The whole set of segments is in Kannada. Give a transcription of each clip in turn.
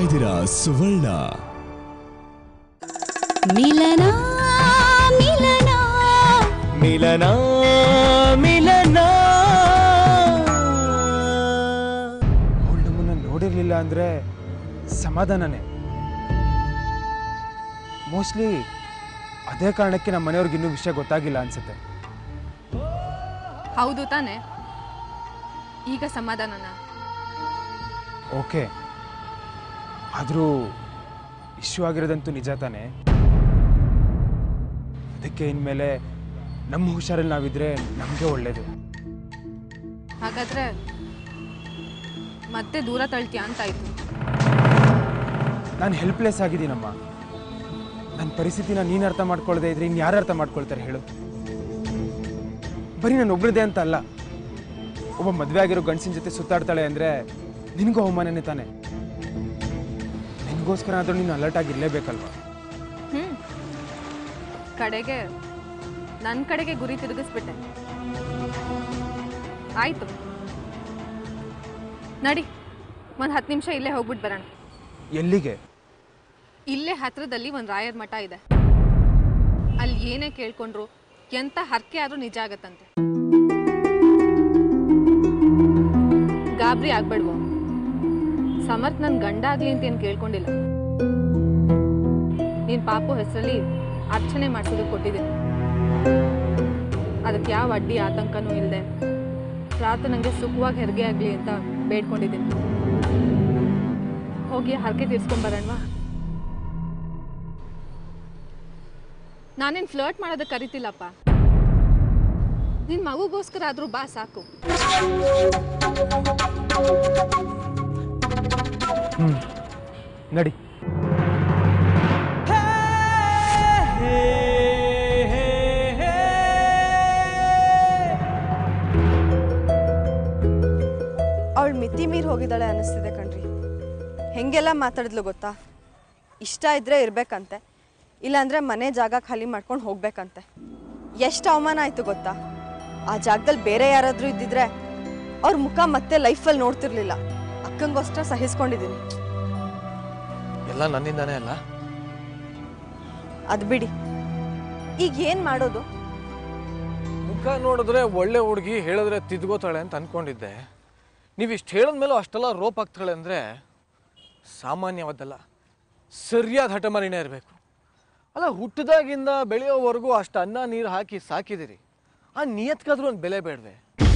ಇದ್ದೀರಾ ಸುವರ್ಣ ಮಿಲನ ಮಿಲನ ಮಿಲನ ಮಿಲನ ಅವಳು ನಮ್ಮನ್ನ ನೋಡಿರ್ಲಿಲ್ಲ ಅಂದ್ರೆ ಸಮಾಧಾನನೇ ಮೋಸ್ಟ್ಲಿ ಅದೇ ಕಾರಣಕ್ಕೆ ನಮ್ಮ ಮನೆಯವ್ರಿಗೆ ಇನ್ನೂ ವಿಷಯ ಗೊತ್ತಾಗಿಲ್ಲ ಅನ್ಸುತ್ತೆ ಹೌದು ತಾನೆ ಈಗ ಸಮಾಧಾನನ ಓಕೆ ಆದರೂ ಇಶ್ಯೂ ಆಗಿರೋದಂತೂ ನಿಜ ತಾನೆ ಅದಕ್ಕೆ ಇನ್ಮೇಲೆ ನಮ್ಮ ಹುಷಾರಲ್ಲಿ ನಾವಿದ್ರೆ ನಮಗೆ ಒಳ್ಳೇದು ಹಾಗಾದ್ರೆ ಮತ್ತೆ ದೂರ ತಳ್ತೀಯ ಅಂತಾಯ್ತು ನಾನು ಹೆಲ್ಪ್ಲೆಸ್ ಆಗಿದ್ದೀನಮ್ಮ ನನ್ನ ಪರಿಸ್ಥಿತಿನ ನೀನು ಅರ್ಥ ಮಾಡ್ಕೊಳ್ದೆ ಇದ್ರೆ ಇನ್ನು ಯಾರು ಅರ್ಥ ಮಾಡ್ಕೊಳ್ತಾರೆ ಹೇಳು ಬರೀ ನಾನು ಒಬ್ರದೇ ಅಂತ ಅಲ್ಲ ಒಬ್ಬ ಮದುವೆ ಆಗಿರೋ ಗಂಡಸಿನ ಜೊತೆ ಸುತ್ತಾಡ್ತಾಳೆ ಅಂದರೆ ನಿನಗೂ ಅವಮಾನನೇ ತಾನೆ ನಿನಗೋಸ್ಕರ ಆದರೂ ನೀನು ಅಲರ್ಟ್ ಆಗಿರ್ಲೇಬೇಕಲ್ವಾ ಹ್ಮ್ ಕಡೆಗೆ ನನ್ನ ಕಡೆಗೆ ಗುರಿ ತಿರುಗಿಸ್ಬಿಟ್ಟೆ ಆಯ್ತು ನಡಿ ಒಂದು ಹತ್ತು ನಿಮಿಷ ಇಲ್ಲೇ ಹೋಗ್ಬಿಟ್ಟು ಬರೋಣ ಎಲ್ಲಿಗೆ ಇಲ್ಲೇ ಹತ್ರದಲ್ಲಿ ಒಂದು ರಾಯರ್ ಮಠ ಇದೆ ಅಲ್ಲಿ ಏನೇ ಕೇಳ್ಕೊಂಡ್ರು ಎಂತ ಹರಕೆ ಆದ್ರೂ ನಿಜ ಆಗತ್ತಂತೆ ಗಾಬರಿ ಆಗ್ಬೇಡ್ವೋ ಸಮರ್ಥ್ ನನ್ ಗಂಡ ಆಗ್ಲಿ ಅಂತ ಏನ್ ಕೇಳ್ಕೊಂಡಿಲ್ಲ ನೀನ್ ಪಾಪು ಹೆಸರಲ್ಲಿ ಅರ್ಚನೆ ಮಾಡ್ಸೋದಕ್ಕೆ ಕೊಟ್ಟಿದ್ದೀನಿ ಅದಕ್ಕೆ ಯಾವ ಅಡ್ಡಿ ಆತಂಕನೂ ಇಲ್ಲದೆ ರಾತ್ರಿ ನಂಗೆ ಸುಖವಾಗಿ ಹೆರಿಗೆ ಆಗ್ಲಿ ಅಂತ ಬೇಡ್ಕೊಂಡಿದ್ದೀನಿ ಹೋಗಿ ಹರಕೆ ತೀರ್ಸ್ಕೊಂಬರೋಣವಾ ನಾನೇನ್ ಫ್ಲರ್ಟ್ ಮಾಡೋದಕ್ಕೆ ಕರಿತಿಲ್ಲಪ್ಪ ನಿನ್ ಮಗುಗೋಸ್ಕರ ಆದ್ರೂ ಬಾ ಸಾಕು ಹ್ಞೂ ನಡಿ ಅವಳು ಮಿತಿ ಮೀರಿ ಹೋಗಿದ್ದಾಳೆ ಅನ್ನಿಸ್ತಿದೆ ಕಣ್ರಿ ಹೆಂಗೆಲ್ಲ ಮಾತಾಡಿದ್ಲು ಗೊತ್ತಾ ಇಷ್ಟ ಇದ್ರೆ ಇರ್ಬೇಕಂತೆ ಇಲ್ಲಾಂದ್ರೆ ಮನೆ ಜಾಗ ಖಾಲಿ ಮಾಡ್ಕೊಂಡು ಹೋಗ್ಬೇಕಂತೆ ಎಷ್ಟು ಅವಮಾನ ಆಯ್ತು ಗೊತ್ತಾ ಆ ಜಾಗದಲ್ಲಿ ಬೇರೆ ಯಾರಾದ್ರೂ ಇದ್ದಿದ್ರೆ ಅವ್ರ ಮುಖ ಮತ್ತೆ ಲೈಫಲ್ಲಿ ನೋಡ್ತಿರ್ಲಿಲ್ಲ ಅಕ್ಕಂಗೋಸ್ಕರ ಸಹಿಸ್ಕೊಂಡಿದ್ದೀನಿ ಎಲ್ಲ ನನ್ನಿಂದಾನೇ ಅಲ್ಲ ಅದು ಬಿಡಿ ಈಗ ಏನು ಮಾಡೋದು ಮುಖ ನೋಡಿದ್ರೆ ಒಳ್ಳೆ ಹುಡುಗಿ ಹೇಳಿದ್ರೆ ತಿದ್ಕೋತಾಳೆ ಅಂತ ಅನ್ಕೊಂಡಿದ್ದೆ ನೀವು ಇಷ್ಟು ಹೇಳಿದ್ಮೇಲೂ ಅಷ್ಟೆಲ್ಲ ರೋಪ್ ಆಗ್ತಾಳೆ ಅಂದರೆ ಸಾಮಾನ್ಯವಾದಲ್ಲ ಸರಿಯಾದ ಹಠಮಾರಿನೇ ಇರಬೇಕು ಅಲ್ಲ ಹುಟ್ಟಿದಾಗಿಂದ ಬೆಳೆಯೋವರೆಗೂ ಅಷ್ಟು ಅನ್ನ ನೀರು ಹಾಕಿ ಸಾಕಿದಿರಿ ಆ ನಿಯತ್ಕಾದ್ರೂ ಒಂದು ಬೆಲೆ ಬೇಡವೆ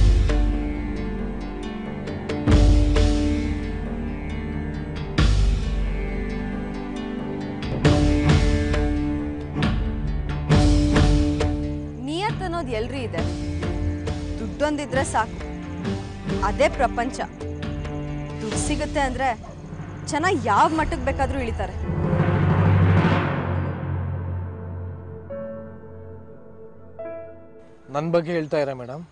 ನಿಯತ್ ಅನ್ನೋದು ಎಲ್ರಿ ಇದೆ ದುಡ್ಡೊಂದಿದ್ರೆ ಸಾಕು ಅದೇ ಪ್ರಪಂಚ ದುಡ್ಡು ಸಿಗುತ್ತೆ ಅಂದ್ರೆ ಜನ ಯಾವ ಮಟ್ಟಕ್ಕೆ ಬೇಕಾದ್ರೂ ಇಳಿತಾರೆ ನನ್ನ ಬಗ್ಗೆ ಹೇಳ್ತಾ ಇರ ಮೇಡಮ್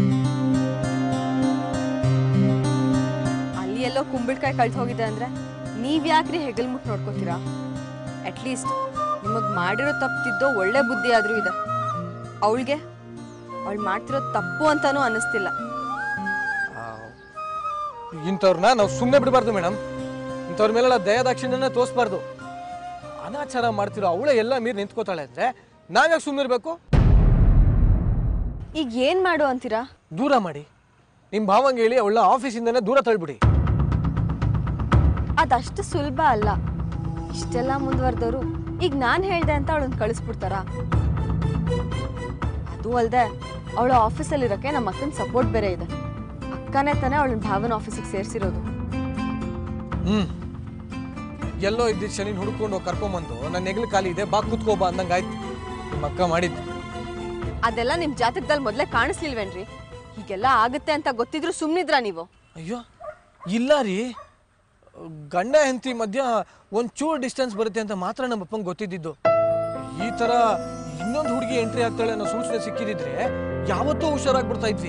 ಅಲ್ಲಿ ಎಲ್ಲೋ ಕುಂಬಳಕಾಯಿ ಕಳ್ದು ಹೋಗಿದೆ ಅಂದ್ರೆ ನೀವ್ ಯಾಕ್ರಿ ಹೆಗಲ್ ಮುಟ್ ನೋಡ್ಕೋತೀರಾ ಅಟ್ಲೀಸ್ಟ್ ನಿಮಗ್ ಮಾಡಿರೋ ತಪ್ಪಿದ್ದೋ ಒಳ್ಳೆ ಬುದ್ಧಿ ಆದ್ರೂ ಇದೆ ಅವಳಿಗೆ ಅವಳು ಮಾಡ್ತಿರೋ ತಪ್ಪು ಅಂತಾನೂ ಅನ್ನಿಸ್ತಿಲ್ಲ ಇಂಥವ್ರನ್ನ ನಾವು ಸುಮ್ಮನೆ ಬಿಡಬಾರ್ದು ಮೇಡಮ್ ಇಂಥವ್ರ ಮೇಲೆಲ್ಲ ದಯಾದಾಕ್ಷಿಣ್ಯನ ತೋರಿಸ್ಬಾರ್ದು ಅನಾಚಾರ ಮಾಡ್ತಿರೋ ಅವಳೇ ಎಲ್ಲ ಮೀರಿ ನಿಂತ್ಕೋತಾಳೆ ಅಂದ್ರೆ ನಾವ್ಯಾಕೆ ಸುಮ್ಮನಿರ್ಬೇಕು ಈಗ ಏನ್ ಮಾಡು ಅಂತೀರಾ ದೂರ ಮಾಡಿ ನಿಮ್ಮ ಭಾವಂಗೆ ಹೇಳಿ ಅವಳ ಆಫೀಸಿಂದನೇ ದೂರ ತಳ್ಬಿಡಿ ಅದಷ್ಟು ಸುಲಭ ಅಲ್ಲ ಇಷ್ಟೆಲ್ಲ ಮುಂದುವರೆದವರು ಈಗ ನಾನು ಹೇಳ್ದೆ ಅಂತ ಅವಳನ್ನ ಕಳಿಸ್ಬಿಡ್ತಾರಾ ಅದು ಅಲ್ಲದೆ ಅವಳ ಆಫೀಸಲ್ಲಿರೋಕ್ಕೆ ನಮ್ಮ ಅಕ್ಕನ ಸಪೋರ್ಟ್ ಬೇರೆ ಇದೆ ಅಕ್ಕನೇ ತಾನೇ ಅವಳನ್ನ ಭಾವನ ಆಫೀಸಿಗೆ ಸೇರಿಸಿರೋದು ಹ್ಮ್ ಎಲ್ಲೋ ಇದ್ದಿದ್ದು ಶನಿನ ಹುಡ್ಕೊಂಡು ಹೋಗಿ ಕರ್ಕೊಂಬಂದು ನನ್ನ ನೆಗಲು ಖಾಲಿ ಇದೆ ಬಾ ಕೂತ್ಕೋ ಬಾ ಅಂದಂಗೆ ಆಯ್ತು ನಿಮ್ಮ ಅಕ್ಕ ಮಾಡಿದ್ದು ಅದೆಲ್ಲ ನಿಮ್ಮ ಜಾತಕದಲ್ಲಿ ಮೊದಲೇ ಕಾಣಿಸ್ಲಿಲ್ವೇನ್ರಿ ಹೀಗೆಲ್ಲ ಆಗುತ್ತೆ ಅಂತ ಗೊತ್ತಿದ್ರು ಸುಮ್ಮನಿದ್ರಾ ನೀವು ಅಯ್ಯೋ ಇಲ್ಲ ರೀ ಗಂಡ ಹೆಂಡತಿ ಮಧ್ಯ ಒಂಚೂರು ಡಿಸ್ಟೆನ್ಸ್ ಬರುತ್ತೆ ಅಂತ ಮಾತ್ರ ನಮ್ಮ ಅಪ್ಪಂಗೆ ಗೊತ್ತಿದ್ದಿದ್ದು ಈ ಥರ ಇನ್ನೊಂದು ಹುಡುಗಿ ಎಂಟ್ರಿ ಆಗ್ತಾಳೆ ಅನ್ನೋ ಸೂಚನೆ ಸಿಕ್ಕಿದಿದ್ರೆ ಯಾವತ್ತೂ ಹುಷಾರಾಗ್ಬಿಡ್ತಾ ಇದ್ವಿ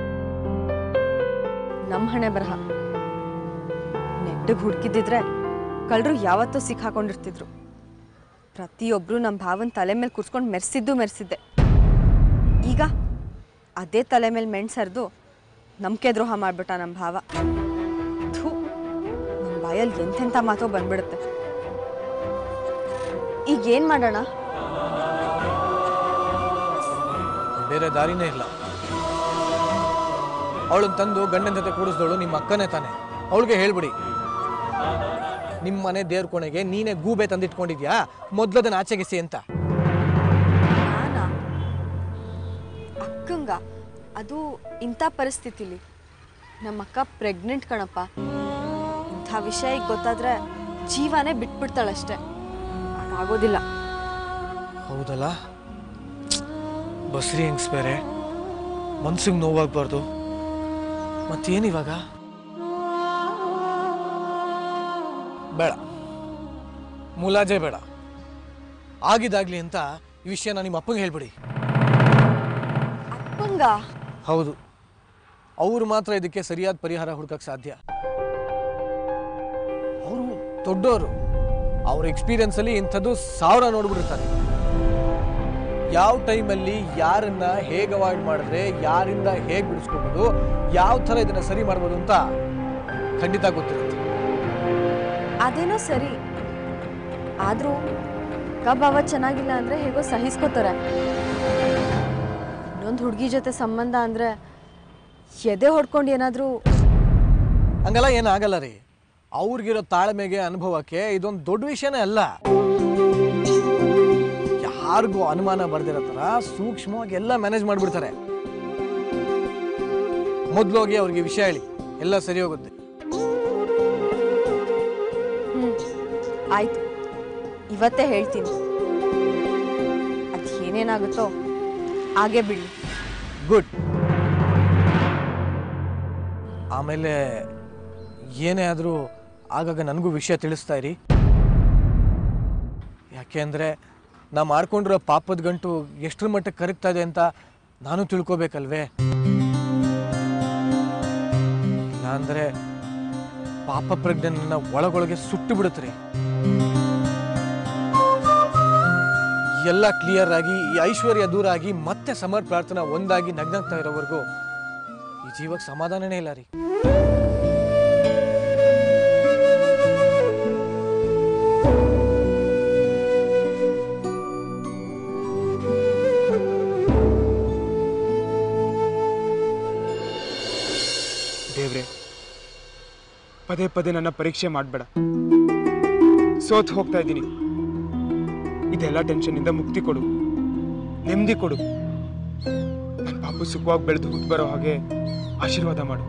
ನಮ್ಮ ಹಣೆ ಬರಹ ನೆಟ್ಟಗೆ ಹುಡುಕಿದ್ದಿದ್ರೆ ಕಳ್ಳರು ಯಾವತ್ತೂ ಸಿಕ್ಕಾಕೊಂಡಿರ್ತಿದ್ರು ಪ್ರತಿಯೊಬ್ಬರು ನಮ್ಮ ಭಾವನ ತಲೆ ಮೇಲೆ ಕೂರ್ಸ್ಕೊಂಡು ಮೆರೆಸಿದ್ದು ಮೆರೆಸಿದ್ದೆ ಈಗ ಅದೇ ತಲೆ ಮೇಲೆ ಮೆಣಸರ್ದು ನಂಬಿಕೆ ದ್ರೋಹ ಮಾಡ್ಬಿಟ್ಟ ನಮ್ಮ ಭಾವ ಥೂ ನಮ್ಮ ಬಾಯಲ್ಲಿ ಎಂತೆಂಥ ಮಾತೋ ಬಂದ್ಬಿಡುತ್ತೆ ಈಗ ಏನು ಮಾಡೋಣ ಬೇರೆ ದಾರಿನೇ ಇಲ್ಲ ಅವಳನ್ನ ತಂದು ಗಂಡನ ಜೊತೆ ಕೂಡಿಸ್ದವಳು ನಿಮ್ಮ ಅಕ್ಕನೇ ತಾನೆ ಅವಳಿಗೆ ಹೇಳ್ಬಿಡಿ ನಿಮ್ಮ ಮನೆ ದೇವ್ರ ಕೋಣೆಗೆ ನೀನೇ ಗೂಬೆ ತಂದಿಟ್ಕೊಂಡಿದ್ಯಾ ಮೊದ್ಲದನ್ನ ಆಚೆಗೆಸಿ ಅಂತ ನಾನಾ ಅಕ್ಕಂಗ ಅದು ಇಂಥ ಪರಿಸ್ಥಿತಿಲಿ ನಮ್ಮ ಅಕ್ಕ ಪ್ರೆಗ್ನೆಂಟ್ ಕಣಪ್ಪ ಇಂಥ ವಿಷಯ ಈಗ ಗೊತ್ತಾದ್ರೆ ಜೀವನೇ ಬಿಟ್ಬಿಡ್ತಾಳಷ್ಟೆ ಆಗೋದಿಲ್ಲ ಹೌದಲ್ಲ ಬಸ್ರಿ ಹೆಂಗ್ಸ್ ಬೇರೆ ಮನ್ಸಿಗೆ ನೋವಾಗ್ಬಾರ್ದು ಮತ್ತೇನಿವಾಗ ಬೇಡ ಮುಲಾಜೆ ಬೇಡ ಆಗಿದಾಗ್ಲಿ ಅಂತ ಈ ವಿಷಯನ ನಿಮ್ಮ ಅಪ್ಪಂಗೆ ಹೇಳ್ಬಿಡಿ ಅಪ್ಪಂಗ ಹೌದು ಅವರು ಮಾತ್ರ ಇದಕ್ಕೆ ಸರಿಯಾದ ಪರಿಹಾರ ಹುಡುಕಕ್ಕೆ ಸಾಧ್ಯ ಅವರು ದೊಡ್ಡವರು ಅವ್ರ ಎಕ್ಸ್ಪೀರಿಯನ್ಸ್ ಅಲ್ಲಿ ಇಂಥದ್ದು ಸಾವಿರ ನೋಡ್ಬಿಟ್ಟಿರ್ತಾರೆ ಯಾವ ಟೈಮಲ್ಲಿ ಯಾರನ್ನ ಹೇಗೆ ಅವಾಯ್ಡ್ ಮಾಡಿದ್ರೆ ಯಾರಿಂದ ಹೇಗೆ ಬಿಡಿಸ್ಕೊಬೋದು ಯಾವ ಥರ ಇದನ್ನ ಸರಿ ಮಾಡ್ಬೋದು ಅಂತ ಖಂಡಿತ ಗೊತ್ತಿರುತ್ತೆ ಅದೇನೋ ಸರಿ ಆದ್ರೂ ಅಕ್ಕ ಭಾವ ಚೆನ್ನಾಗಿಲ್ಲ ಅಂದ್ರೆ ಹೇಗೋ ಸಹಿಸ್ಕೋತಾರೆ ಇನ್ನೊಂದು ಹುಡುಗಿ ಜೊತೆ ಸಂಬಂಧ ಅಂದ್ರೆ ಎದೆ ಹೊಡ್ಕೊಂಡು ಏನಾದ್ರೂ ಹಂಗೆಲ್ಲ ಏನಾಗಲ್ಲ ರೀ ಅವ್ರಿಗಿರೋ ತಾಳ್ಮೆಗೆ ಅನುಭವಕ್ಕೆ ಇದೊಂದು ದೊಡ್ಡ ವಿಷಯನೇ ಅಲ್ಲ ಯಾರಿಗೂ ಅನುಮಾನ ಬರ್ದಿರೋ ಥರ ಸೂಕ್ಷ್ಮವಾಗಿ ಎಲ್ಲ ಮ್ಯಾನೇಜ್ ಮಾಡಿಬಿಡ್ತಾರೆ ಮೊದಲೋಗಿ ಅವ್ರಿಗೆ ವಿಷಯ ಹೇಳಿ ಎಲ್ಲ ಸರಿ ಹೋಗುತ್ತೆ ಹ್ಮ್ ಆಯ್ತು ಇವತ್ತೇ ಹೇಳ್ತೀನಿ ಅದು ಏನೇನಾಗುತ್ತೋ ಹಾಗೆ ಬಿಡಿ ಗುಡ್ ಆಮೇಲೆ ಏನೇ ಆದರೂ ಆಗಾಗ ನನಗೂ ವಿಷಯ ತಿಳಿಸ್ತಾ ಇರಿ ಯಾಕೆ ಅಂದರೆ ನಾ ಮಾಡ್ಕೊಂಡಿರೋ ಪಾಪದ ಗಂಟು ಎಷ್ಟರ ಮಟ್ಟಕ್ಕೆ ಕರಗ್ತಾ ಇದೆ ಅಂತ ನಾನು ತಿಳ್ಕೊಬೇಕಲ್ವೇ ಇಲ್ಲಾಂದರೆ ಪಾಪ ಪ್ರಜ್ಞೆನ ಒಳಗೊಳಗೆ ಸುಟ್ಟು ಬಿಡುತ್ತೆ ಎಲ್ಲ ಕ್ಲಿಯರ್ ಆಗಿ ಈ ಐಶ್ವರ್ಯ ದೂರ ಆಗಿ ಮತ್ತೆ ಸಮರ್ ಪ್ರಾರ್ಥನಾ ಒಂದಾಗಿ ನಗ್ನಗ್ತಾ ಇರೋವರೆಗೂ ಈ ಜೀವಕ್ಕೆ ಸಮಾಧಾನನೇ ಇಲ್ಲ ರೀ ದೇವ್ರೆ ಪದೇ ಪದೇ ನನ್ನ ಪರೀಕ್ಷೆ ಮಾಡಬೇಡ ಸೋತ್ ಹೋಗ್ತಾ ಇದ್ದೀನಿ ಇದೆಲ್ಲ ಟೆನ್ಷನ್ನಿಂದ ಮುಕ್ತಿ ಕೊಡು ನೆಮ್ಮದಿ ಕೊಡು ನನ್ನ ಪಾಪು ಸುಖವಾಗಿ ಬೆಳೆದು ಹುಟ್ಟು ಬರೋ ಹಾಗೆ ಆಶೀರ್ವಾದ ಮಾಡು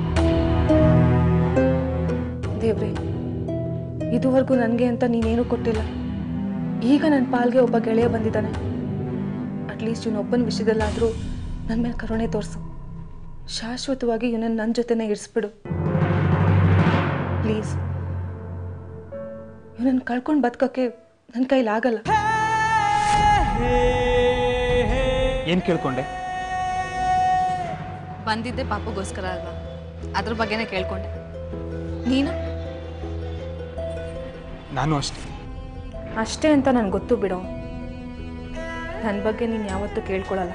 ದೇವ್ರೆ ಇದುವರೆಗೂ ನನಗೆ ಅಂತ ನೀನೇನು ಕೊಟ್ಟಿಲ್ಲ ಈಗ ನನ್ನ ಪಾಲ್ಗೆ ಒಬ್ಬ ಗೆಳೆಯ ಬಂದಿದ್ದಾನೆ ಅಟ್ಲೀಸ್ಟ್ ಇವನೊಬ್ಬನ ವಿಷಯದಲ್ಲಾದರೂ ನನ್ನ ಮೇಲೆ ಕರುಣೆ ತೋರಿಸು ಶಾಶ್ವತವಾಗಿ ಇವನನ್ನು ನನ್ನ ಜೊತೆನೇ ಇರಿಸ್ಬಿಡು ಪ್ಲೀಸ್ ಇವನನ್ನು ಕಳ್ಕೊಂಡು ಬದುಕೋಕ್ಕೆ ನನ್ನ ಕೈಲಾಗಲ್ಲ ಏನ್ ಕೇಳ್ಕೊಂಡೆ ಬಂದಿದ್ದೆ ಪಾಪಗೋಸ್ಕರ ಅಲ್ವಾ ಅದ್ರ ಬಗ್ಗೆನೇ ಕೇಳ್ಕೊಂಡೆ ನೀನು ನಾನು ಅಷ್ಟೇ ಅಷ್ಟೇ ಅಂತ ನನಗೆ ಗೊತ್ತು ಬಿಡೋ ನನ್ನ ಬಗ್ಗೆ ನೀನು ಯಾವತ್ತೂ ಕೇಳ್ಕೊಳಲ್ಲ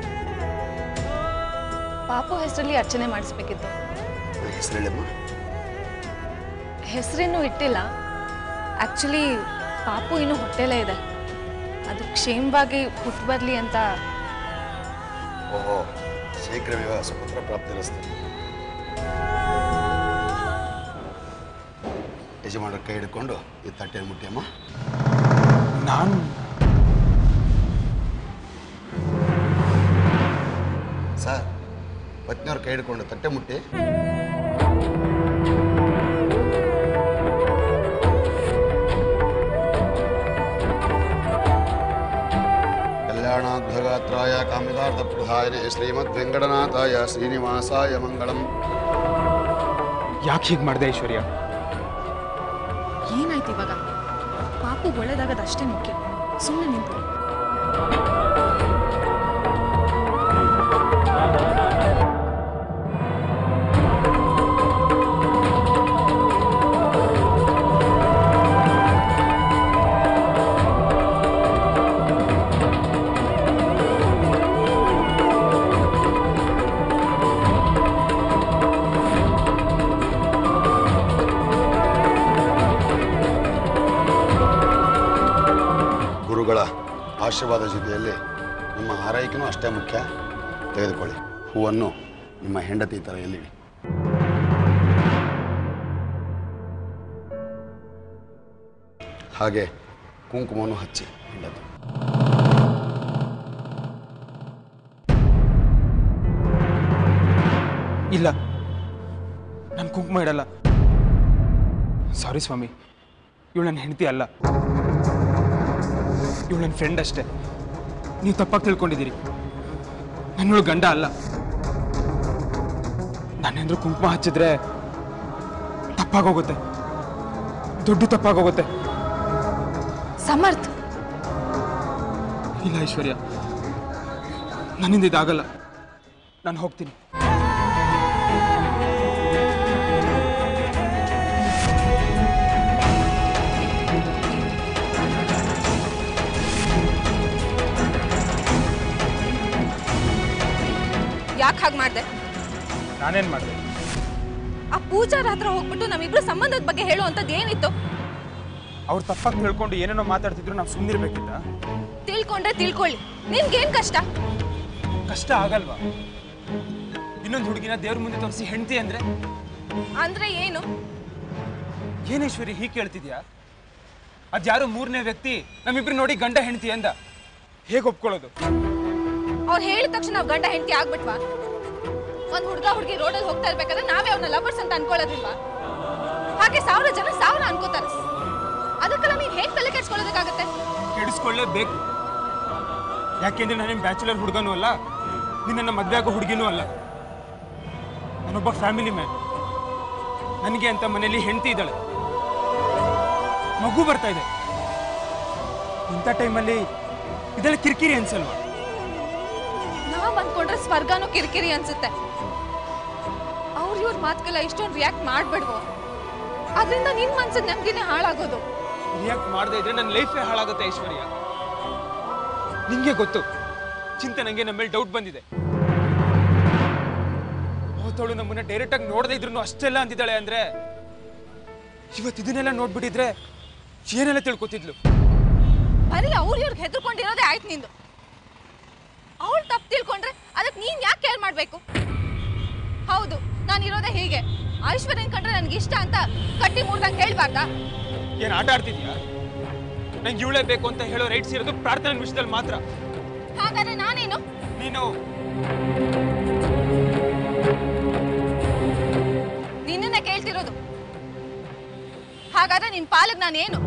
ಪಾಪು ಹೆಸರಲ್ಲಿ ಅರ್ಚನೆ ಮಾಡಿಸ್ಬೇಕಿತ್ತು ಹೆಸರೇಳಮ್ಮ ಹೆಸರೇನು ಇಟ್ಟಿಲ್ಲ ಆ್ಯಕ್ಚುಲಿ ಪಾಪು ಇನ್ನೂ ಹೊಟ್ಟೆಲೇ ಇದೆ ಅದು ಕ್ಷೇಮವಾಗಿ ಹುಟ್ಟು ಬರಲಿ ಅಂತ ಓಹೋ ಶೀಘ್ರ ವಿವಾಹ ಸುಪುತ್ರ ಪ್ರಾಪ್ತಿರಸ್ತು ಯಜಮಾನರ ಕೈ ಹಿಡ್ಕೊಂಡು ಈ ತಟ್ಟೆಯನ್ನು ಮುಟ್ಟಿಯಮ್ಮ ನಾನು ಸರ್ ಪತ್ನಿಯವ್ರ ಕೈ ಹಿಡ್ಕೊಂಡು ತಟ್ಟೆ ಮುಟ್ಟಿ ಕಲ್ಯಾಣಾದ್ಭಗಾತ್ರಾಯ ಕಾಮಿತಾರ್ಥಪ್ರಧಾಯನೆ ಶ್ರೀಮದ್ ವೆಂಕಟನಾಥಾಯ ಶ್ರೀನಿವಾಸಾಯ ಮಂಗಳಂ ಯಾಕೆ ಹೀಗೆ ಮಾಡಿದೆ ಐಶ್ವರ್ಯ ಏನಾಯ್ತು ಇವಾಗ ಪಾಪು ಒಳ್ಳೇದಾಗದು ಅಷ್ಟೇ ಮುಖ್ಯ ಸುಮ್ಮನೆ ನಿಂತು ಆ ಆಶೀರ್ವಾದ ಜೊತೆಯಲ್ಲಿ ನಿಮ್ಮ ಆರೈಕೆನೂ ಅಷ್ಟೇ ಮುಖ್ಯ ತೆಗೆದುಕೊಳ್ಳಿ ಹೂವನ್ನು ನಿಮ್ಮ ಹೆಂಡತಿ ಥರ ಎಲ್ಲಿಡಿ ಹಾಗೆ ಕುಂಕುಮವನ್ನು ಹಚ್ಚಿ ಹೆಂಡತಿ ಇಲ್ಲ ನಾನು ಕುಂಕುಮ ಇಡಲ್ಲ ಸಾರಿ ಸ್ವಾಮಿ ಇವಳು ನನ್ನ ಹೆಂಡತಿ ಅಲ್ಲ ಇವಳು ನನ್ನ ಫ್ರೆಂಡ್ ಅಷ್ಟೇ ನೀವು ತಪ್ಪಾಗಿ ತಿಳ್ಕೊಂಡಿದ್ದೀರಿ ನನ್ನವಳು ಗಂಡ ಅಲ್ಲ ನಾನೇಂದ್ರೂ ಕುಂಕುಮ ಹಚ್ಚಿದ್ರೆ ತಪ್ಪಾಗೋಗುತ್ತೆ ದೊಡ್ಡ ತಪ್ಪಾಗೋಗುತ್ತೆ ಸಮರ್ಥ್ ಇಲ್ಲ ಐಶ್ವರ್ಯ ನನ್ನಿಂದ ಇದಾಗಲ್ಲ ನಾನು ಹೋಗ್ತೀನಿ ಯಾಕೆ ಹಾಗೆ ಮಾಡಿದೆ ನಾನೇನು ಮಾಡಿದೆ ಆ ಪೂಜಾರ ಹತ್ರ ಹೋಗ್ಬಿಟ್ಟು ನಮ್ಮಿಬ್ರು ಸಂಬಂಧದ ಬಗ್ಗೆ ಹೇಳುವಂಥದ್ದು ಏನಿತ್ತು ಅವ್ರು ತಪ್ಪಾಗಿ ತಿಳ್ಕೊಂಡು ಏನೇನೋ ಮಾತಾಡ್ತಿದ್ರು ನಾವು ಸುಮ್ಮನಿರ್ಬೇಕಿತ್ತ ತಿಳ್ಕೊಂಡ್ರೆ ತಿಳ್ಕೊಳ್ಳಿ ನಿನ್ಗೇನ್ ಕಷ್ಟ ಕಷ್ಟ ಆಗಲ್ವಾ ಇನ್ನೊಂದು ಹುಡುಗಿನ ದೇವ್ರ ಮುಂದೆ ತೋರಿಸಿ ಹೆಂಡತಿ ಅಂದ್ರೆ ಅಂದ್ರೆ ಏನು ಏನೇಶ್ವರಿ ಹೀಗೆ ಕೇಳ್ತಿದ್ಯಾ ಅದ್ಯಾರೋ ಮೂರನೇ ವ್ಯಕ್ತಿ ನಮ್ಮಿಬ್ರು ನೋಡಿ ಗಂಡ ಹೆಂಡತಿ ಅಂದ ಹೇಗೆ ಒಪ್ಕೊಳ್ಳೋದು ಅವ್ರು ಹೇಳಿದ ತಕ್ಷಣ ನಾವು ಗಂಡ ಹೆಂಡತಿ ಆಗ್ಬಿಟ್ವಾ ಒಂದ್ ಹುಡ್ಗ ಹುಡುಗಿ ರೋಡಲ್ಲಿ ಹೋಗ್ತಾ ಇರ್ಬೇಕಾದ್ರೆ ನಾವೇ ಅವ್ನ ಲವರ್ಸ್ ಅಂತ ಅನ್ಕೊಳ್ಳೋದಿಲ್ವಾ ಹಾಗೆ ಸಾವಿರ ಜನ ಸಾವಿರ ಅನ್ಕೋತಾರೆ ಅದಕ್ಕೆಲ್ಲ ನೀವ್ ಹೇಗ್ ತಲೆ ಕೆಡ್ಸ್ಕೊಳ್ಳೋದಕ್ಕಾಗತ್ತೆ ಕೆಡಿಸ್ಕೊಳ್ಳೇಬೇಕು ಯಾಕೆಂದ್ರೆ ನಾನೇನು ಬ್ಯಾಚುಲರ್ ಹುಡುಗನೂ ಅಲ್ಲ ನಿನ್ನ ಮದ್ವೆ ಆಗೋ ಹುಡುಗಿನೂ ಅಲ್ಲ ನಾನೊಬ್ಬ ಫ್ಯಾಮಿಲಿ ಮ್ಯಾನ್ ನನಗೆ ಅಂತ ಮನೆಯಲ್ಲಿ ಹೆಂಡತಿ ಇದ್ದಾಳೆ ಮಗು ಬರ್ತಾ ಇದೆ ಇಂಥ ಟೈಮಲ್ಲಿ ಇದೆಲ್ಲ ಕಿರಿಕಿರಿ ಅನ್ಸಲ್ವಾ ನಾವ್ ಅನ್ಕೊಂಡ್ರೆ ಸ್ವರ್ಗನೂ ಕಿರಿಕಿರಿ ಅನ್ಸುತ್ತೆ ಅವ್ರ ಇವ್ರ ಮಾತ್ಗೆಲ್ಲ ಇಷ್ಟೊಂದು ರಿಯಾಕ್ಟ್ ಮಾಡ್ಬೇಡ್ವೋ ಅದರಿಂದ ನಿನ್ ಮನ್ಸಿಗೆ ನೆಮ್ಮದಿನೇ ಹಾಳಾಗೋದು ರಿಯಾಕ್ಟ್ ಮಾಡದೇ ಇದ್ರೆ ನನ್ನ ಲೈಫೇ ಹಾಳಾಗುತ್ತೆ ಐಶ್ವರ್ಯ ನಿಂಗೆ ಗೊತ್ತು ಚಿಂತೆ ನಂಗೆ ನಮ್ಮ ಮೇಲೆ ಡೌಟ್ ಬಂದಿದೆ ಅವತ್ತವಳು ನಮ್ಮನ್ನ ಡೈರೆಕ್ಟ್ ಆಗಿ ನೋಡದೇ ಇದ್ರು ಅಷ್ಟೆಲ್ಲ ಅಂದಿದ್ದಾಳೆ ಅಂದ್ರೆ ಇವತ್ತು ಇದನ್ನೆಲ್ಲ ನೋಡ್ಬಿಟ್ಟಿದ್ರೆ ಏನೆಲ್ಲ ತಿಳ್ಕೊತಿದ್ಲು ಬರೀ ಅವ್ರ ಇವ್ರಿಗೆ ಹೆದರ್ಕೊಂಡಿರೋದೇ ಆಯ್ತು ನಿಂದು ಅವಳು ತಪ್ಪು ತಿಳ್ಕೊಂಡ್ರೆ ಅದಕ್ಕೆ ನೀನ್ ಯಾಕೆ ಕೇರ್ ಮಾಡ್ಬೇಕು ಹೌದು ನಾನು ಇರೋದೇ ಹೀಗೆ ಐಶ್ವರ್ಯನ್ ಕಂಡ್ರೆ ನನ್ಗೆ ಇಷ್ಟ ಅಂತ ಕಟ್ಟಿ ಮೂಡ್ದಂಗೆ ಹೇಳ್ಬಾರ್ದಾ ಏನ್ ಆಟ ಆಡ್ತಿದ್ಯಾ ನಂಗೆ ಇವಳೇ ಬೇಕು ಅಂತ ಹೇಳೋ ರೈಟ್ಸ್ ಇರೋದು ಪ್ರಾರ್ಥನೆ ವಿಷಯದಲ್ಲಿ ಮಾತ್ರ ಹಾಗಾದ್ರೆ ನಾನೇನು ನೀನು ನಿನ್ನನ್ನೇ ಕೇಳ್ತಿರೋದು ಹಾಗಾದ್ರೆ ನಿನ್ ಪಾಲಕ್ ನಾನೇನು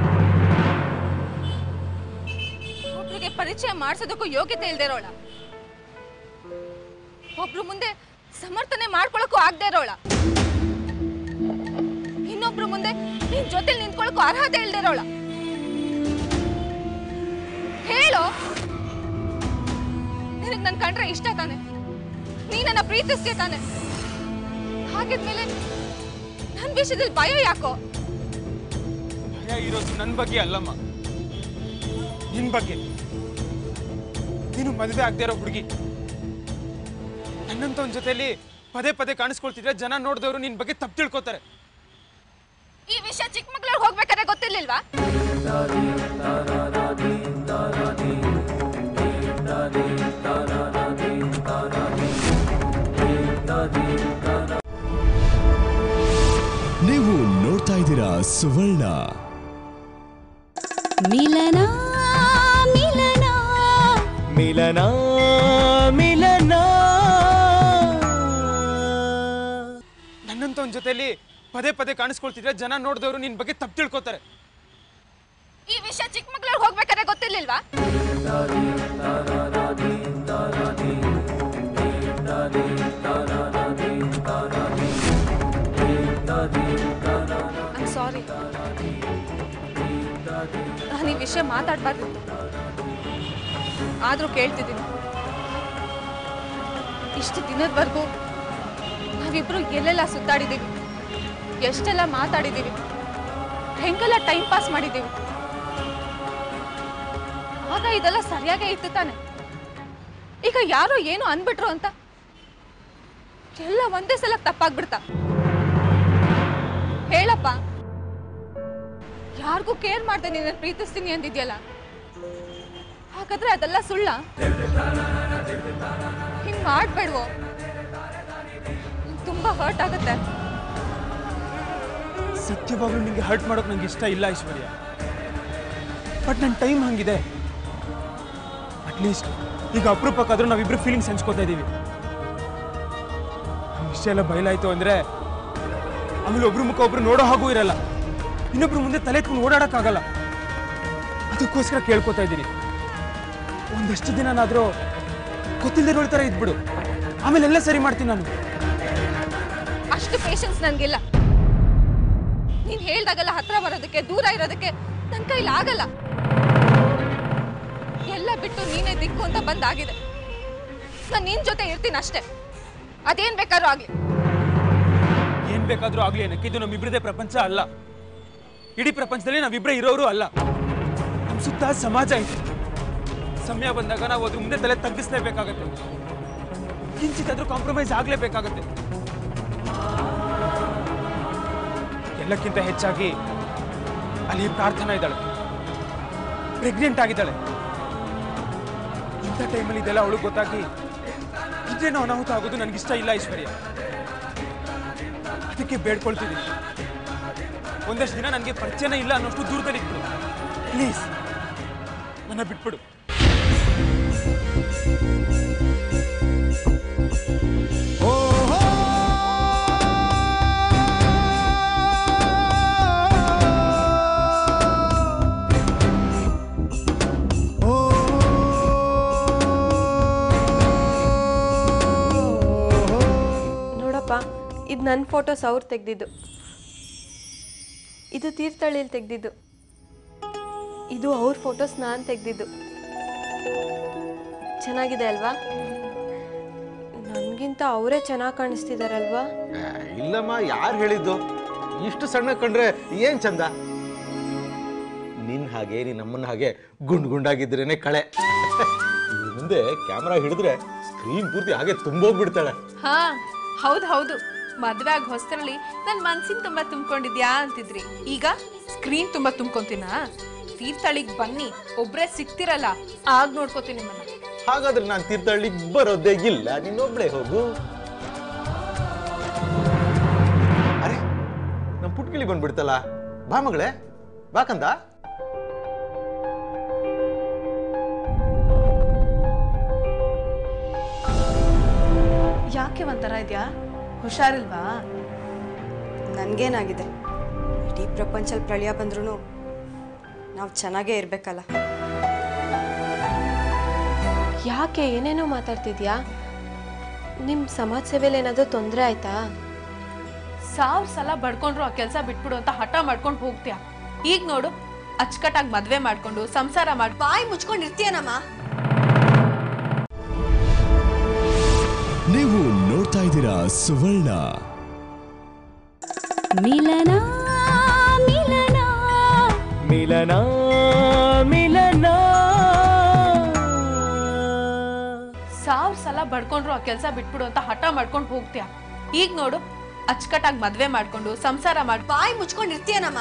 ಒಬ್ರಿಗೆ ಪರಿಚಯ ಮಾಡ್ಸೋದಕ್ಕೂ ಯೋಗ್ಯತೆ ಇಲ್ದೇ ಇರೋಳ ಒಬ್ರು ಮುಂದೆ ಸಮರ್ಥನೆ ಮಾಡ್ಕೊಳಕ್ಕೂ ಆಗದೆ ಇರೋಳ ಇನ್ನೊಬ್ರು ಮುಂದೆ ನಿನ್ ಜೊತೆಲಿ ನಿಂತ್ಕೊಳಕ್ಕೂ ಅರ್ಹತೆ ಇಲ್ದೇ ಇರೋಳ ಹೇಳೋ ನಿನಗ್ ನನ್ ಕಂಡ್ರೆ ಇಷ್ಟ ತಾನೆ ನೀ ನನ್ನ ಪ್ರೀತಿಸ್ತೀಯ ತಾನೆ ಹಾಗಿದ್ಮೇಲೆ ನನ್ ವಿಷಯದಲ್ಲಿ ಭಯ ಯಾಕೋ ಭಯ ಇರೋದು ನನ್ನ ಬಗ್ಗೆ ಅಲ್ಲಮ್ಮ ನಿನ್ ಬಗ್ಗೆ ನೀನು ಮದುವೆ ಆಗದೆ ಇರೋ ಹುಡುಗಿ ನನ್ನಂತ ಒಂದ್ ಜೊತೆಲಿ ಪದೇ ಪದೇ ಕಾಣಿಸ್ಕೊಳ್ತಿದ್ರೆ ಜನ ನೋಡಿದವರು ನಿನ್ ಬಗ್ಗೆ ತಪ್ಪು ತಿಳ್ಕೊತಾರೆ ಈ ವಿಷಯ ಚಿಕ್ಕ ಮಕ್ಳವ್ರಿಗೆ ಹೋಗ್ಬೇಕಾದ್ರೆ ಗೊತ್ತಿರ್ಲಿಲ್ವಾ ನೀವು ನೋಡ್ತಾ ಇದ್ದೀರಾ ಸುವರ್ಣ ಮಿಲನ ಮಿಲನ ಮಿಲನ ಮಿಲನ ನನ್ನಂತ ಒಂದ್ ಜೊತೆಲಿ ಪದೇ ಪದೇ ಕಾಣಿಸ್ಕೊಳ್ತಿದ್ರೆ ಜನ ನೋಡಿದವರು ನಿನ್ ಬಗ್ಗೆ ತಪ್ಪು ತಿಳ್ಕೊತಾರೆ ಈ ವಿಷಯ ಚಿಕ್ಕ ಮಕ್ಳವ್ರಿಗೆ ಹೋಗ್ಬೇಕಾದ್ರೆ ಗೊತ್ತಿರ್ಲಿಲ್ವಾ ಸಾರಿ ನಾನು ಈ ವಿಷಯ ಮಾತಾಡ್ಬಾರ್ದಿತ್ತು ಆದ್ರೂ ಕೇಳ್ತಿದ್ದೀನಿ ಇಷ್ಟು ದಿನದವರೆಗೂ ನಾವಿಬ್ರು ಎಲ್ಲೆಲ್ಲ ಸುತ್ತಾಡಿದ್ದೀವಿ ಎಷ್ಟೆಲ್ಲ ಮಾತಾಡಿದ್ದೀವಿ ಹೆಂಗೆಲ್ಲ ಟೈಮ್ ಪಾಸ್ ಮಾಡಿದ್ದೀವಿ ಆಗ ಇದೆಲ್ಲ ಸರಿಯಾಗೇ ಇತ್ತು ತಾನೆ ಈಗ ಯಾರೋ ಏನು ಅನ್ಬಿಟ್ರು ಅಂತ ಎಲ್ಲ ಒಂದೇ ಸಲ ತಪ್ಪಾಗ್ಬಿಡ್ತಾ ಹೇಳಪ್ಪ ಯಾರಿಗೂ ಕೇರ್ ಮಾಡ್ದೆ ನಿನ್ನ ಪ್ರೀತಿಸ್ತೀನಿ ಅಂದಿದ್ಯಲ್ಲ ಹಾಗಾದ್ರೆ ಅದೆಲ್ಲ ಸುಳ್ಳ ಹಿಂಗ್ ಮಾಡ್ಬೇಡ್ವೋ ನಂಗ್ ತುಂಬಾ ಹರ್ಟ್ ಆಗುತ್ತೆ ಸತ್ಯವಾಗ್ಲೂ ನಿಂಗೆ ಹರ್ಟ್ ಮಾಡೋಕೆ ನಂಗೆ ಇಷ್ಟ ಇಲ್ಲ ಐಶ್ವರ್ಯ ಬಟ್ ನನ್ನ ಟೈಮ್ ಹಂಗಿದೆ ಅಟ್ಲೀಸ್ಟ್ ಈಗ ಅಪರೂಪಕ್ಕಾದ್ರೂ ನಾವಿಬ್ರು ಫೀಲಿಂಗ್ಸ್ ಹಂಚ್ಕೋತಾ ಇದ್ದೀವಿ ಇಷ್ಟ ಎಲ್ಲ ಬಯಲಾಯ್ತು ಅಂದ್ರೆ ಆಮೇಲೆ ಒಬ್ರು ಮುಖ ಒಬ್ರು ನೋಡೋ ಹಾಗೂ ಇರಲ್ಲ ಇನ್ನೊಬ್ರು ಮುಂದೆ ತಲೆ ಎತ್ಕೊಂಡು ಓಡಾಡಕ್ಕಾಗಲ್ಲ ಅದಕ್ಕೋಸ್ಕರ ಕೇಳ್ಕೊತಾ ಇದ್ದೀನಿ ಒಂದಷ್ಟು ದಿನನಾದ್ರೂ ಗೊತ್ತಿಲ್ಲದೆ ಥರ ಇದ್ಬಿಡು ಆಮೇಲೆ ಎಲ್ಲ ಸರಿ ಮಾಡ್ತೀನಿ ನಾನು ಅಷ್ಟು ಪೇಷನ್ಸ್ ನನ್ಗಿಲ್ಲ ನೀನ್ ಹೇಳ್ದಾಗೆಲ್ಲ ಹತ್ರ ಬರೋದಕ್ಕೆ ದೂರ ಇರೋದಕ್ಕೆ ನನ್ ಕೈಲಿ ಆಗಲ್ಲ ಎಲ್ಲ ಬಿಟ್ಟು ನೀನೇ ದಿಕ್ಕು ಅಂತ ಬಂದಾಗಿದೆ ನಾನ್ ನಿನ್ ಜೊತೆ ಇರ್ತೀನಿ ಅಷ್ಟೇ ಅದೇನ್ ಬೇಕಾದ್ರೂ ಆಗ್ಲಿ ಏನ್ ಬೇಕಾದ್ರೂ ಆಗ್ಲಿ ಏನಕ್ಕೆ ಇದು ನಮ್ಮಿಬ್ರದೇ ಪ್ರಪಂಚ ಅಲ್ಲ ಇಡೀ ಪ್ರಪಂಚದಲ್ಲಿ ನಾವಿಬ್ರೇ ಇರೋರು ಅಲ್ಲ ನಮ್ ಸುತ್ತ ಸಮಾಜ ಇದೆ ಸಮಯ ಬಂದಾಗ ನಾವು ಅದ್ರ ಮುಂದೆ ತಲೆ ತಗ್ಗಿಸ್ಲೇಬೇಕಾಗತ್ತೆ ಕಿಂಚಿತಾದ್ರೂ ಕಾಂಪ್ರಮೈಸ್ ಆಗ್ಲೇಬೇಕಾಗತ್ತೆ ಎಲ್ಲಕ್ಕಿಂತ ಹೆಚ್ಚಾಗಿ ಅಲ್ಲಿ ಪ್ರಾರ್ಥನಾ ಇದ್ದಾಳೆ ಪ್ರೆಗ್ನೆಂಟ್ ಆಗಿದ್ದಾಳೆ ಇಂಥ ಟೈಮಲ್ಲಿ ಇದೆಲ್ಲ ಅವಳು ಗೊತ್ತಾಗಿ ಇದೇನೋ ಅನಾಹುತ ಆಗೋದು ನನಗಿಷ್ಟ ಇಲ್ಲ ಐಶ್ವರ್ಯ ಅದಕ್ಕೆ ಬೇಡ್ಕೊಳ್ತಿದ್ದೀನಿ ಒಂದಷ್ಟು ದಿನ ನನಗೆ ಪರಿಚಯನೇ ಇಲ್ಲ ಅನ್ನೋಷ್ಟು ದೂರದಲ್ಲಿ ಇಟ್ಬಿಡು ಪ್ಲೀಸ್ ನನ್ನ ಬಿಟ್ಬಿಡು ನೋಡಪ್ಪ ಇದು ನನ್ನ ಫೋಟೋಸ್ ಅವ್ರು ತೆಗ್ದಿದ್ದು ಇದು ತೀರ್ಥಹಳ್ಳಿಲಿ ತೆಗ್ದಿದ್ದು ಇದು ಅವ್ರ ಫೋಟೋಸ್ ನಾನು ತೆಗ್ದಿದ್ದು ಚೆನ್ನಾಗಿದೆ ಅಲ್ವಾ ನನಗಿಂತ ಅವರೇ ಚೆನ್ನಾಗಿ ಕಾಣಿಸ್ತಿದಾರಲ್ವಾ ಏ, ಇಲ್ಲಮ್ಮ ಯಾರು ಹೇಳಿದ್ದು ಇಷ್ಟು ಸಣ್ಣ ಕಂಡ್ರೆ ಏನ್ ಚಂದ ನಿನ್ ಹಾಗೆ ನೀನ್ ನಮ್ಮನ್ನ ಹಾಗೆ ಗುಂಡ್ ಗುಂಡಾಗಿದ್ರೇನೆ ಕಳೆ ಇವ್ರ್ ಮುಂದೆ ಕ್ಯಾಮ್ರಾ ಹಿಡಿದ್ರೆ ಸ್ಕ್ರೀನ್ ಪೂರ್ತಿ ಹಾಗೆ ತುಂಬೋಗ್ಬಿಡ್ತಾಳೆ ಹಾ ಹೌದು ಹೌದು ಮದ್ವೆ ಆಗ ಹೊಸ್ತರಲ್ಲಿ ನನ್ ಮನ್ಸಿನ ತುಂಬಾ ತುಂಬ್ಕೊಂಡಿದ್ಯಾ ಅಂತಿದ್ರಿ ಈಗ ಸ್ಕ್ರೀನ್ ತುಂಬಾ ತುಂಬ್ಕೊಂತೀನಾ ತೀರ್ಥಳಿಗ್ ಬನ್ನಿ ಒಬ್ರೇ ಸಿಗ್ತಿರಲ್ಲ ಆಗ ನೋಡ್ಕೋತೀನಿ ನಿಮ್ಮನ್ನ ಹಾಗಾದ್ರೆ ನಾನು ತೀರ್ಥಹಳ್ಳಿಗೆ ಬರೋದೇ ಇಲ್ಲ ನೀನೊಬ್ಳೆ ಹೋಗು ಅರೆ ನಮ್ ಪುಟ್ಕಿಳಿ ಬಂದ್ಬಿಡ್ತಲ್ಲ ಬಾ ಮಗಳೇ ಬಾಕಂದ ಯಾಕೆ ಒಂಥರ ಇದ್ಯಾ ಹುಷಾರಿಲ್ವಾ ನನಗೇನಾಗಿದೆ ಇಡೀ ಪ್ರಪಂಚದಲ್ಲಿ ಪ್ರಳಯ ಬಂದ್ರೂ ನಾವು ಚೆನ್ನಾಗೇ ಇರಬೇಕಲ್ಲ ಯಾಕೆ ಏನೇನೋ ಮಾತಾಡ್ತಿದ್ಯಾ ನಿಮ್ಮ ಸಮಾಜ ಸೇವೆಯಲ್ಲಿ ಏನಾದರೂ ತೊಂದರೆ ಆಯ್ತಾ ಸಾವಿರ ಸಲ ಬಡ್ಕೊಂಡ್ರು ಆ ಕೆಲಸ ಬಿಟ್ಬಿಡು ಅಂತ ಹಠ ಮಾಡ್ಕೊಂಡು ಹೋಗ್ತೀಯಾ ಈಗ ನೋಡು ಅಚ್ಚುಕಟ್ಟಾಗಿ ಮದ್ವೆ ಮಾಡ್ಕೊಂಡು ಸಂಸಾರ ಮಾಡ್ ಬಾಯಿ ಮುಚ್ಕೊಂಡಿರ್ತೀಯನಮ್ಮ ನೀವು ನೋಡ್ತಾ ಇದ್ದೀರಾ ಸುವರ್ಣ ಮಿಲನ ಮಿಲನ ಮಿಲನ ಮಿಲನ ಸಾವಿರ ಸಲ ಬಡ್ಕೊಂಡ್ರು ಆ ಕೆಲಸ ಬಿಟ್ಬಿಡು ಅಂತ ಹಠ ಮಾಡ್ಕೊಂಡು ಹೋಗ್ತೀಯಾ ಈಗ ನೋಡು ಅಚ್ಚುಕಟ್ಟಾಗಿ ಮದ್ವೆ ಮಾಡ್ಕೊಂಡು ಸಂಸಾರ ಮಾಡ್ ಬಾಯಿ ಮುಚ್ಕೊಂಡಿರ್ತೀಯನಮ್ಮ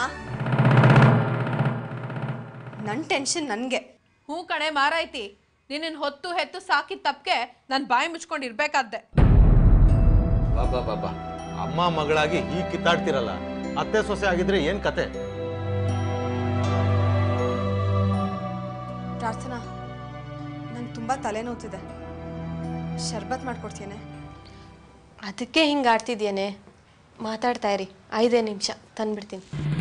ನನ್ನ ಟೆನ್ಷನ್ ನನಗೆ ಹೂ ಕಣೆ ಮಾರಾಯ್ತಿ ನಿನ್ನ ಹೊತ್ತು ಹೆತ್ತು ಸಾಕಿದ ತಪ್ಕೆ ನಾನು ಬಾಯಿ ಮುಚ್ಕೊಂಡು ಇರ್ಬೇಕಾದ್ದೆ ಬಾಬಾ ಬಾಬಾ ಅಮ್ಮ ಮಗಳಾಗಿ ಈ ಕಿತ್ತಾಡ್ತಿರಲ್ಲ ಅತ್ತೆ ಸೊಸೆ ಆಗಿದ್ರೆ ಏನ್ ಕತೆ ಪ್ರಾರ್ಥನಾ ನಂಗೆ ತುಂಬ ತಲೆನೋವ್ತಿದೆ ಶರ್ಬತ್ ಮಾಡ್ಕೊಡ್ತೀಯನೆ ಅದಕ್ಕೆ ಹಿಂಗೆ ಆಡ್ತಿದ್ಯೇನೆ ಮಾತಾಡ್ತಾ ಇರಿ ಐದೇ ನಿಮಿಷ ತಂದ್ಬಿಡ್ತೀನಿ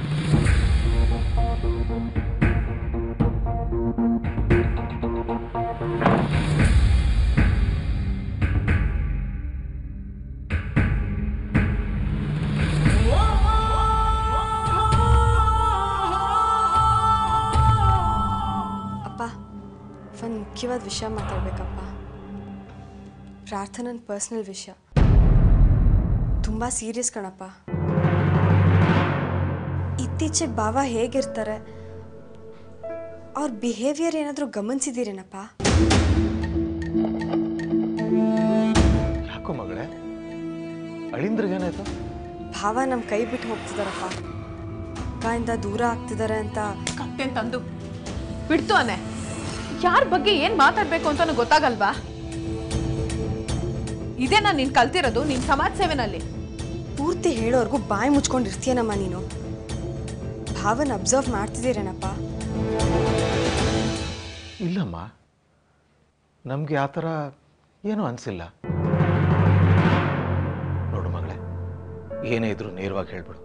ಅಪ್ಪ ಒಂದು ಮುಖ್ಯವಾದ ವಿಷಯ ಮಾತಾಡ್ಬೇಕಪ್ಪ ಪ್ರಾರ್ಥನನ್ ಪರ್ಸ್ನಲ್ ವಿಷಯ ತುಂಬ ಸೀರಿಯಸ್ ಕಣಪ್ಪ ಇತ್ತೀಚೆಗೆ ಭಾವ ಹೇಗಿರ್ತಾರೆ ಅವ್ರ ಬಿಹೇವಿಯರ್ ಏನಾದರೂ ಗಮನಿಸಿದ್ದೀರೇನಪ್ಪ ಯಾಕೋ ಮಗಳೇ ಅಳಿಂದ್ರಿಗೇನಾಯ್ತು ಭಾವ ನಮ್ಮ ಕೈ ಬಿಟ್ಟು ಹೋಗ್ತಿದಾರಪ್ಪ ಅಕ್ಕಯಿಂದ ದೂರ ಆಗ್ತಿದ್ದಾರೆ ಅಂತ ಕತ್ತೆ ತಂದು ಬಿಡ್ತು ಅನೆ ಯಾರ ಬಗ್ಗೆ ಏನ್ ಮಾತಾಡ್ಬೇಕು ಅಂತಾನು ಗೊತ್ತಾಗಲ್ವಾ ಇದೇ ನಾನು ನೀನ್ ಕಲ್ತಿರೋದು ನಿನ್ ಸಮಾಜ ಸೇವೆನಲ್ಲಿ ಪೂರ್ತಿ ಹೇಳೋರ್ಗೂ ಬಾಯಿ ಮುಚ್ಕೊಂಡಿರ್ತೀಯನಮ್ಮ ನೀನು ಭಾವನ ಅಬ್ಸರ್ವ್ ಮಾಡ್ತಿದ್ದೀರೇನಪ್ಪ ಇಲ್ಲಮ್ಮ ನಮಗೆ ಆ ಥರ ಏನೂ ಅನಿಸಿಲ್ಲ ನೋಡು ಮಗಳೇ ಏನೇ ಇದ್ರೂ ನೇರವಾಗಿ ಹೇಳ್ಬಿಡು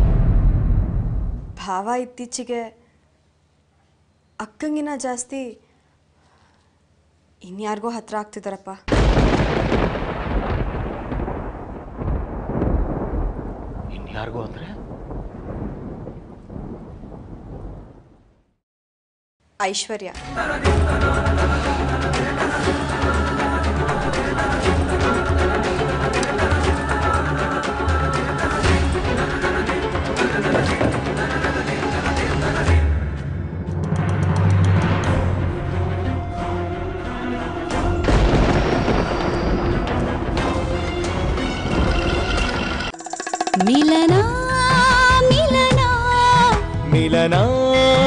ಭಾವ ಇತ್ತೀಚೆಗೆ ಅಕ್ಕಂಗಿನ ಜಾಸ್ತಿ ಇನ್ಯಾರಿಗೋ ಹತ್ರ ಆಗ್ತಿದ್ದಾರಪ್ಪ ಇನ್ಯಾರಿಗೂ ಅಂದರೆ ಐಶ್ವರ್ಯ ಮಿಲನ ಮಿಲನ ಮಿಲನ